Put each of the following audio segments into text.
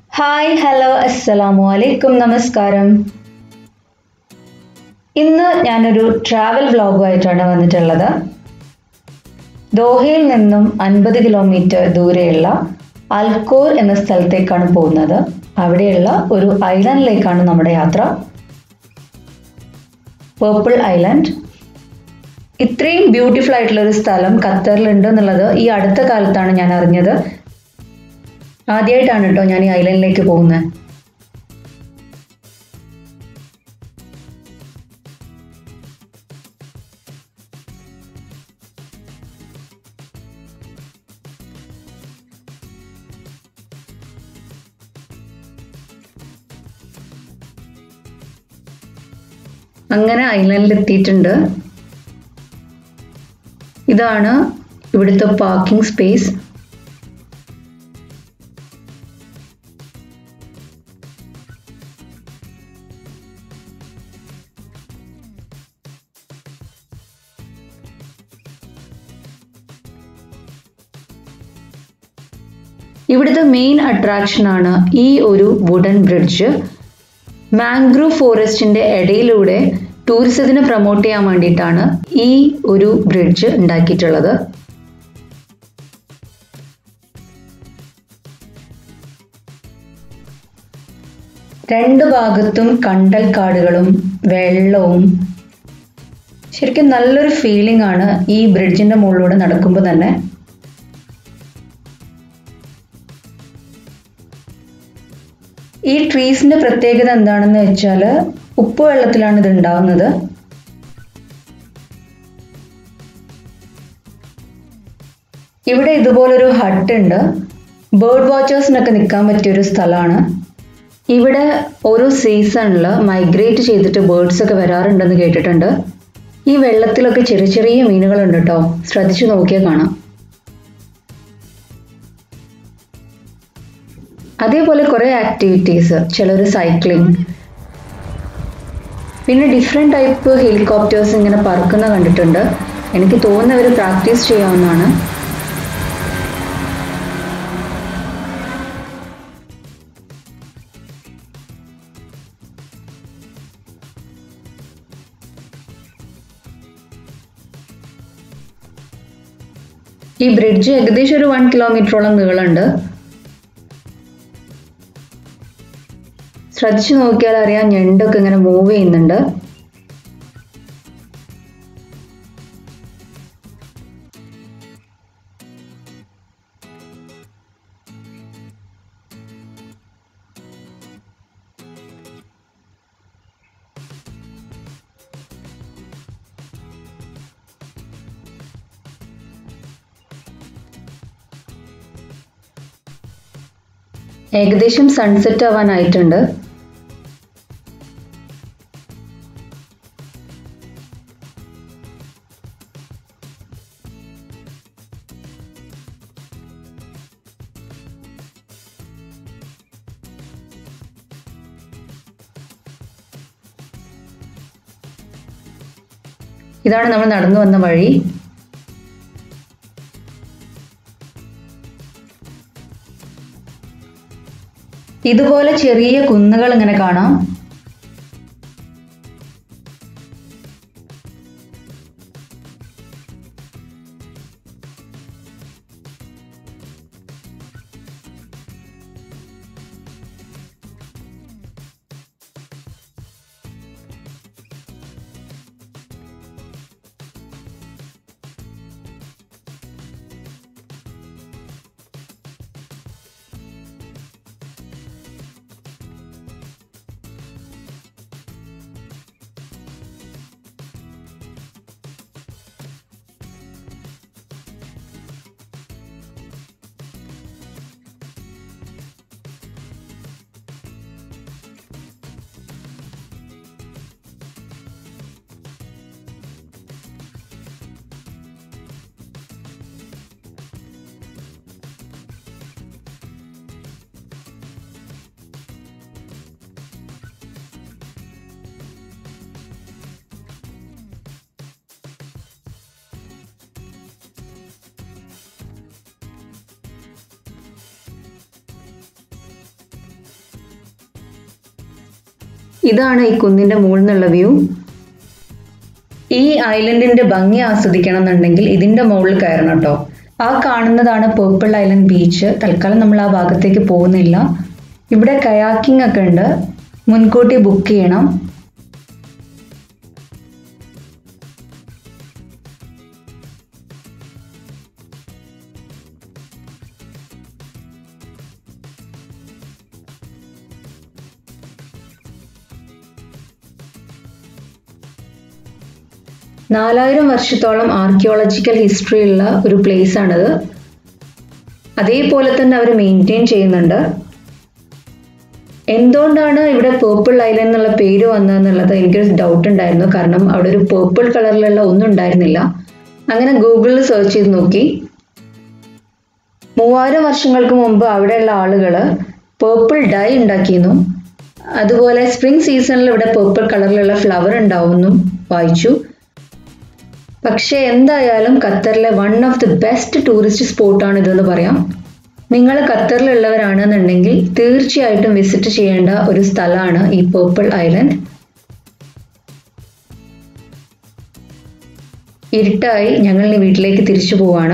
hi hello അസ്സലാമു അലൈക്കും നമസ്കാരം ഇന്ന് ഞാനൊരു ട്രാവൽ വ്ലോഗുമായിട്ടാണ് വന്നിട്ടുള്ളത് ദോഹയിൽ നിന്നും അൻപത് കിലോമീറ്റർ ദൂരെയുള്ള അൽക്കോർ എന്ന സ്ഥലത്തേക്കാണ് പോകുന്നത് അവിടെയുള്ള ഒരു ഐലൻഡിലേക്കാണ് നമ്മുടെ യാത്ര പേർപ്പിൾ ഐലൻഡ് ഇത്രയും ബ്യൂട്ടിഫുൾ ആയിട്ടുള്ള ഒരു സ്ഥലം ഖത്തറിലുണ്ട് എന്നുള്ളത് ഈ അടുത്ത കാലത്താണ് ഞാൻ അറിഞ്ഞത് ആദ്യമായിട്ടാണ് കേട്ടോ ഞാൻ ഈ ഐലൻഡിലേക്ക് പോകുന്നത് അങ്ങനെ ഐലൻഡിൽ എത്തിയിട്ടുണ്ട് ഇതാണ് ഇവിടുത്തെ പാർക്കിംഗ് സ്പേസ് ഇവിടുത്തെ മെയിൻ അട്രാക്ഷൻ ആണ് ഈ ഒരു വുഡൻ ബ്രിഡ്ജ് മാംഗ്രൂവ് ഫോറസ്റ്റിന്റെ ഇടയിലൂടെ ടൂറിസത്തിനെ പ്രൊമോട്ട് ചെയ്യാൻ വേണ്ടിയിട്ടാണ് ഈ ഒരു ബ്രിഡ്ജ് ഉണ്ടാക്കിയിട്ടുള്ളത് രണ്ട് ഭാഗത്തും കണ്ടൽ കാടുകളും വെള്ളവും ശരിക്കും നല്ലൊരു ഫീലിംഗ് ആണ് ഈ ബ്രിഡ്ജിന്റെ മുകളിലൂടെ നടക്കുമ്പോൾ തന്നെ ഈ ട്രീസിന്റെ പ്രത്യേകത എന്താണെന്ന് വെച്ചാൽ ഉപ്പ് വെള്ളത്തിലാണ് ഇത് ഉണ്ടാവുന്നത് ഇവിടെ ഇതുപോലൊരു ഹട്ട് ഉണ്ട് ബേർഡ് വാച്ചേഴ്സിനൊക്കെ നിൽക്കാൻ പറ്റിയ ഒരു സ്ഥലമാണ് ഇവിടെ ഓരോ സീസണിൽ മൈഗ്രേറ്റ് ചെയ്തിട്ട് ബേർഡ്സ് ഒക്കെ വരാറുണ്ടെന്ന് കേട്ടിട്ടുണ്ട് ഈ വെള്ളത്തിലൊക്കെ ചെറിയ ചെറിയ മീനുകളുണ്ട് കേട്ടോ ശ്രദ്ധിച്ചു നോക്കിയാൽ കാണാം അതേപോലെ കുറേ ആക്ടിവിറ്റീസ് ചിലർ സൈക്ലിംഗ് പിന്നെ ഡിഫറെൻറ്റ് ടൈപ്പ് ഹെലികോപ്റ്റേഴ്സ് ഇങ്ങനെ പറക്കുന്ന കണ്ടിട്ടുണ്ട് എനിക്ക് തോന്നുന്നവർ പ്രാക്ടീസ് ചെയ്യാവുന്നതാണ് ഈ ബ്രിഡ്ജ് ഏകദേശം ഒരു വൺ കിലോമീറ്ററോളം നീളമുണ്ട് ശ്രദ്ധിച്ചു നോക്കിയാൽ അറിയാം ഞണ്ടൊക്കെ ഇങ്ങനെ മൂവ് ചെയ്യുന്നുണ്ട് ഏകദേശം സൺസെറ്റ് ആവാനായിട്ടുണ്ട് ഇതാണ് നമ്മൾ നടന്നു വന്ന വഴി ഇതുപോലെ ചെറിയ കുന്നുകൾ ഇങ്ങനെ കാണാം ഇതാണ് ഈ കുന്നിൻ്റെ മുകളിൽ നിന്നുള്ള വ്യൂ ഈ ഐലൻഡിന്റെ ഭംഗി ആസ്വദിക്കണം എന്നുണ്ടെങ്കിൽ ഇതിന്റെ മുകളിൽ കയറണം കേട്ടോ ആ കാണുന്നതാണ് പേർപ്പിൾ ഐലൻഡ് ബീച്ച് തൽക്കാലം നമ്മൾ ആ ഭാഗത്തേക്ക് പോകുന്നില്ല ഇവിടെ കയാക്കിംഗ് ഒക്കെ ഉണ്ട് മുൻകൂട്ടി ബുക്ക് ചെയ്യണം നാലായിരം വർഷത്തോളം ആർക്കിയോളജിക്കൽ ഹിസ്റ്ററി ഉള്ള ഒരു പ്ലേസ് ആണിത് അതേപോലെ തന്നെ അവർ മെയിൻറ്റെയിൻ ചെയ്യുന്നുണ്ട് എന്തുകൊണ്ടാണ് ഇവിടെ പേർപ്പിൾ ഐലൻഡ് എന്നുള്ള പേര് വന്നതെന്നുള്ളത് എനിക്കൊരു ഡൗട്ട് ഉണ്ടായിരുന്നു കാരണം അവിടെ ഒരു പേർപ്പിൾ കളറിലുള്ള ഒന്നും ഉണ്ടായിരുന്നില്ല അങ്ങനെ ഗൂഗിളിൽ സെർച്ച് ചെയ്ത് നോക്കി മൂവായിരം വർഷങ്ങൾക്ക് മുമ്പ് അവിടെയുള്ള ആളുകൾ പേർപ്പിൾ ഡൈ ഉണ്ടാക്കിയിരുന്നു അതുപോലെ സ്പ്രിംഗ് സീസണിൽ ഇവിടെ പേർപ്പിൾ കളറിലുള്ള ഫ്ലവർ ഉണ്ടാവുമെന്നും വായിച്ചു പക്ഷേ എന്തായാലും ഖത്തറിലെ one of the best tourist സ്പോട്ടാണ് ഇതെന്ന് പറയാം നിങ്ങൾ ഖത്തറിലുള്ളവരാണെന്നുണ്ടെങ്കിൽ തീർച്ചയായിട്ടും വിസിറ്റ് ചെയ്യേണ്ട ഒരു സ്ഥലമാണ് ഈ പേർപ്പിൾ ഐലൻഡ് ഇരുട്ടായി ഞങ്ങൾ ഇനി വീട്ടിലേക്ക് തിരിച്ചു പോവാണ്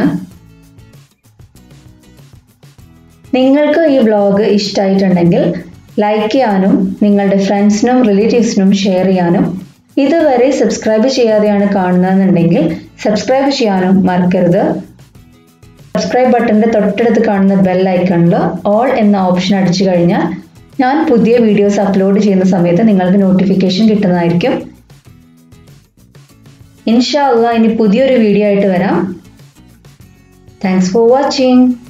നിങ്ങൾക്ക് ഈ വ്ളോഗ് ഇഷ്ടമായിട്ടുണ്ടെങ്കിൽ ലൈക്ക് ചെയ്യാനും നിങ്ങളുടെ ഫ്രണ്ട്സിനും റിലേറ്റീവ്സിനും ഷെയർ ചെയ്യാനും ഇതുവരെ സബ്സ്ക്രൈബ് ചെയ്യാതെയാണ് കാണുന്നതെന്നുണ്ടെങ്കിൽ സബ്സ്ക്രൈബ് ചെയ്യാനും മറക്കരുത് സബ്സ്ക്രൈബ് ബട്ടന്റെ തൊട്ടടുത്ത് കാണുന്ന ബെൽ ഐക്കണിൽ ഓൾ എന്ന ഓപ്ഷൻ അടിച്ചു കഴിഞ്ഞാൽ ഞാൻ പുതിയ വീഡിയോസ് അപ്ലോഡ് ചെയ്യുന്ന സമയത്ത് നിങ്ങൾക്ക് നോട്ടിഫിക്കേഷൻ കിട്ടുന്നതായിരിക്കും ഇൻഷാ അള്ളാഹ് ഇനി പുതിയൊരു വീഡിയോ ആയിട്ട് വരാം താങ്ക്സ് ഫോർ വാച്ചിങ്